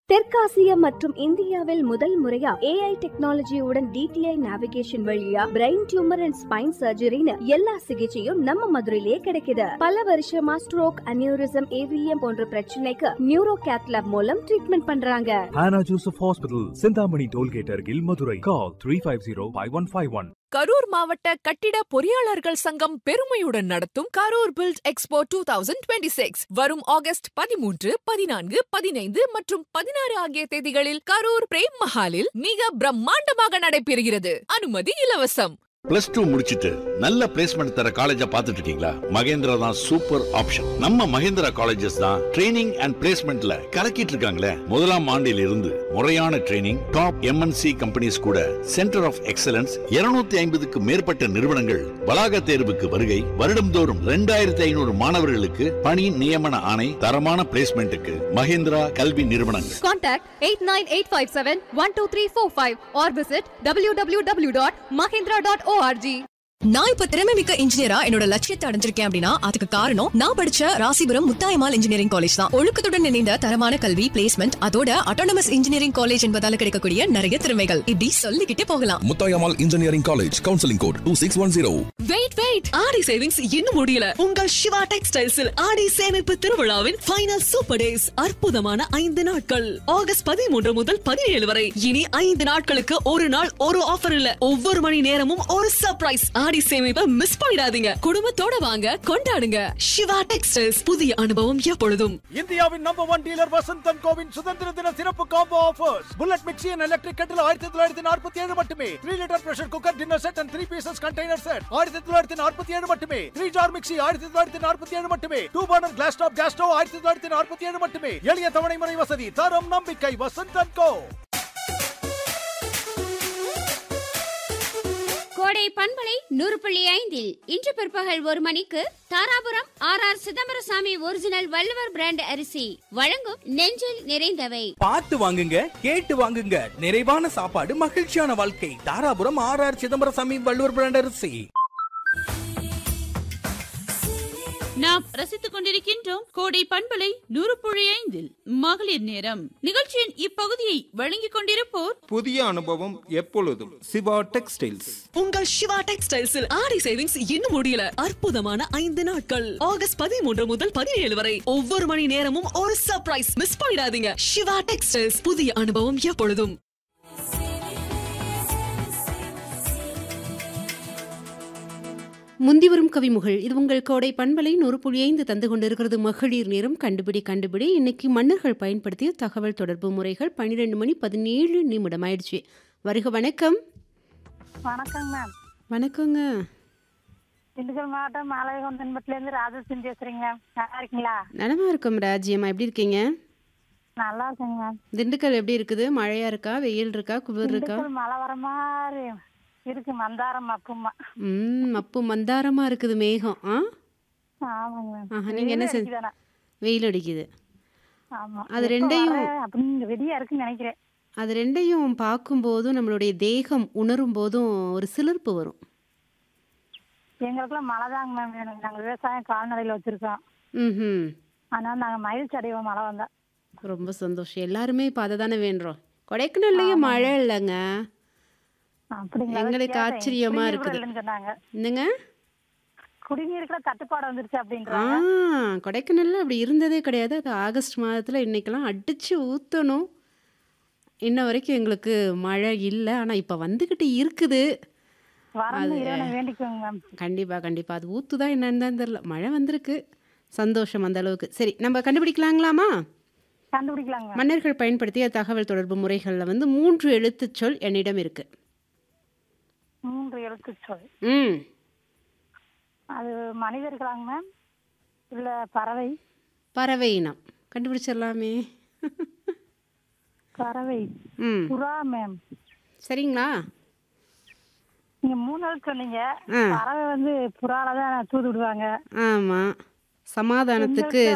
தெற்காசியா மற்றும் இந்தியாவில் முதல் முறையா ஏஐ டெக்னாலஜியுடன் டிடிஐ நேவிகேஷன் வழியா பிரெயின் டியூமர் அண்ட் ஸ்பைன் சர்ஜரின்னு எல்லா சிகிச்சையும் நம்ம மதுரையிலேயே கிடைக்குது பல வருஷமா ஸ்ட்ரோக் அனியூரிசம் ஏவிஎம் போன்ற பிரச்சனைக்கு நியூரோ கேத்லாப் மூலம் ட்ரீட்மெண்ட் பண்றாங்க Hannah Joseph Hospital, Sindhamani Tollgate Argil, Madurai. Call 350-5151. Karur மாவட்ட கட்டிட பொறியாளர்கள் சங்கம் பெருமையுடன் நடத்தும் Karur build expo two thousand twenty six வரும் ஆகஸ்ட் பதிமூன்று பதினான்கு பதினைந்து மற்றும் பதினாறு ஆகிய தேதிகளில் கரூர் பிரேம் மஹாலில் மிக பிரம்மாண்டமாக நடைபெறுகிறது அனுமதி இலவசம் பிளஸ் டூ முடிச்சிட்டு நல்ல பிளேஸ்மெண்ட் தர காலேஜா பார்த்துட்டு இருக்கீங்களா மகேந்திரா தான் சூப்பர் ஆப்ஷன் நம்ம மகேந்திரா காலேஜஸ் தான் ட்ரைனிங் அண்ட் பிளேஸ்மெண்ட்ல கலக்கிட்டு இருக்காங்களே முதலாம் ஆண்டில் இருந்து முறையான ட்ரைனிங் டாப் எம்என்சி கம்பெனிஸ் கூட சென்டர் ஆஃப் எக்ஸலன்ஸ் 250 ஐம்பதுக்கு மேற்பட்ட நிறுவனங்கள் வளாக தேர்வுக்கு வருகை வருடம்தோறும் ரெண்டாயிரத்தி ஐநூறு மாணவர்களுக்கு பணி நியமன ஆணை தரமான பிளேஸ்மெண்ட்டுக்கு மகேந்திரா கல்வி நிறுவனங்கள் Contact 89857-12345 or visit www.mahindra.org. நான் இப்ப திறமை மிக்க இன்ஜினியரா என்னோட லட்சியத்தை அடைஞ்சிருக்கேன் அப்படின்னா அதுக்கு காரணம் நான் படிச்ச ராசிபுரம் முத்தாயமால் இன்ஜினியரிங் காலேஜ் தான் ஒழுக்கத்துடன் இணைந்த தரமான கல்வி பிளேஸ்மெண்ட் அதோட அட்டானமஸ் இன்ஜினியரிங் காலேஜ் என்பதால கிடைக்கக்கூடிய நிறைய திறமைகள் இப்படி சொல்லிக்கிட்டே போகலாம் Muthayammal engineering college counselling code two six one zero wait wait Aadi savings இன்னும் முடியல உங்கள் சிவா டெக்ஸ்டைல்ஸில் ஆடி சேமிப்பு திருவிழாவின் ஃபைனல் சூப்பர் டேஸ் அற்புதமான ஐந்து நாட்கள் ஆகஸ்ட் பதிமூன்று முதல் பதினேழு வரை இனி ஐந்து நாட்களுக்கு ஒரு நாள் ஒரு ஆஃபர் இல்ல ஒவ்வொரு மணி நேரமும் ஒரு சர்ப்ரைஸ் ஆடி சேமிப்பை மிஸ் பண்ணிடாதீங்க குடும்பத்தோட வாங்க கொண்டாடுங்க சிவா டெக்ஸ்டைல்ஸ் புதிய அனுபவம் எப்பொழுதும் இந்தியாவின் நம்பர் ஒன் டீலர் வசந்தன் கோவின் சுதந்திர தின சிறப்பு combo offers bullet mixie and electric கட்டில் ஆயிரத்தி தொள்ளாயிரத்தி நாற்பத்தி ஏழு மட்டுமே three litre pressure cooker dinner set and three pieces container set ஆயிரத்தி தொள்ளாயிரத்தி நாற்பத்தி ஏழு மட்டுமே த்ரீ ஜார் மிக்சி ஆயிரத்தி தொள்ளாயிரத்தி நாற்பத்தி ஏழு மட்டுமே two burner glass top gas stove ஆயிரத்தி தொள்ளாயிரத்தி நாற்பத்தி ஏழு மட்டுமே எளிய தவணை முறை வசதி தரம் நம்பிக்கை வசந்தன் கோ கோடை பண்பலை நூறு புள்ளி ஐந்தில் இன்று பிற்பகல் ஒரு மணிக்கு Dharapuram R R Chidambarasamy original Valluvar brand அரிசி வழங்கும் நெஞ்சில் நிறைந்தவை பார்த்து வாங்குங்க கேட்டு வாங்குங்க நிறைவான சாப்பாடு மகிழ்ச்சியான வாழ்க்கை Dharapuram R R Chidambarasamy Valluvar brand அரிசி நாம் ரசித்துக் கொண்டிருக்கின்றோம் கோடை பண்பலை நூறு புள்ளி ஐந்தில் மகளிர் நேரம் நிகழ்ச்சியின் இப்பகுதியை வழங்கிக் கொண்டிருப்போர் புதிய அனுபவம் எப்பொழுதும் சிவா டெக்ஸ்டைல்ஸ் உங்கள் சிவா டெக்ஸ்டைல்ஸில் ஆடி சேவிங்ஸ் இன்னும் முடியல அற்புதமான ஐந்து நாட்கள் ஆகஸ்ட் பதிமூன்று முதல் பதினேழு வரை ஒவ்வொரு மணி நேரமும் ஒரு சர்ப்ரைஸ் மிஸ் பண்ணிடாதீங்க சிவா டெக்ஸ்டைல்ஸ் புதிய அனுபவம் எப்பொழுதும் முந்தி வரும் கவிமுகள் இது உங்கள் கோடை பண்பலை நூறு புள்ளி ஐந்து தந்து கொண்டிருக்கிறது மகளிர் நேரம் கண்டுபிடி கண்டுபிடி இன்னைக்கு மன்னர்கள் பயன்படுத்திய தகவல் தொடர்பு முறைகள் பன்னிரெண்டு மணி பதினேழு நிமிடம் ஆயிடுச்சு வருக வணக்கம் வணக்கங்க மேம் வணக்கங்க திண்டுக்கல் மாவட்டம் மாலகொண்டன்பட்டிலேருந்து ராஜசிங் பேசுறீங்க மேம் நல்லா இருக்கீங்களா நலமா இருக்கும் ராஜ்யம்மா எப்படி இருக்கீங்க நல்லா இருக்குங்க மேம் திண்டுக்கல் எப்படி இருக்குது மழையா இருக்கா வெயில் இருக்கா குளிர் இருக்கா திண்டுக்கல் மழை வர மாதிரி இருக்கு மந்தாரம் அப்புமா ம் அப்பு மந்தாரமா இருக்குது மேகம் ஆ ஆமாங்க மேம் ஆஹா, நீங்க என்ன செஞ்ச- அடிக்குதானே? வெயில் அடிக்குது ஆமா அது எப்ப ரெண்டையும் வர அப்படின்னு ரெடியா இருக்குன்னு நினைக்கிறேன் அது ரெண்டையும் பார்க்கும்போதும் நம்மளுடைய தேகம் உணரும் போதும் ஒரு சிலிர்ப்பு வரும் எங்களுக்குலாம் மழை தாங்க மேம் வேணும் நாங்க விவசாயம் கால்நடையில வச்சிருக்கோம் ம் அதனால நாங்க மகிழ்ச்சி அடைவோம் மழை வந்தா ரொம்ப சந்தோஷம் எல்லாருமே இப்போ அதை தானே வேண்டுறோம் கொடைக்கானல்லையும் மழை இல்லைங்க அப்படிங்களா எங்களுக்கு கேட்டேன். ஆச்சரியமா குடிநீர் கூட இருக்குது இல்லைன்னு சொன்னாங்க என்னங்க குடிநீருக்குள்ள தட்டுப்பாடு வந்துருச்சு ஆ அப்படின்றாங்க கொடைக்கானல்ல அப்படி இருந்ததே கிடையாது அது ஆகஸ்ட் மாதத்தில் இன்னைக்கெல்லாம் அடிச்சு ஊற்றணும் இன்ன வரைக்கும் எங்களுக்கு மழை இல்லை ஆனால் இப்போ வந்துக்கிட்டு இருக்குது வரணும் இறைவனை வேண்டிக்கோங்க மேம் கண்டிப்பாக கண்டிப்பாக அது ஊற்றுதா என்னன்னு தான் தெரியல மழை வந்திருக்கு சந்தோஷம் அந்த அளவுக்கு சரி நம்ம கண்டுபிடிக்கலாங்களாமா கண்டுபிடிக்கலாங்க மேம் மன்னர்கள் பயன்படுத்திய தகவல் தொடர்பு முறைகளில் வந்து மூன்று எழுத்துச் சொல் என்னிடம் இருக்கு மூன்று எழுத்து சொல் ம் அது மனிதர்களாங்க மேம் இல்ல பறவை பறவை இனம் கண்டுபிடிச்சிடலாமே பறவை ம் புறா மேம் சரிங்களா நீங்க மூணு எழுத்து சொன்னீங்க ஆ. பறவை வந்து புறால தான் தூது விடுவாங்க ஆமாம் சமாதானத்துக்கு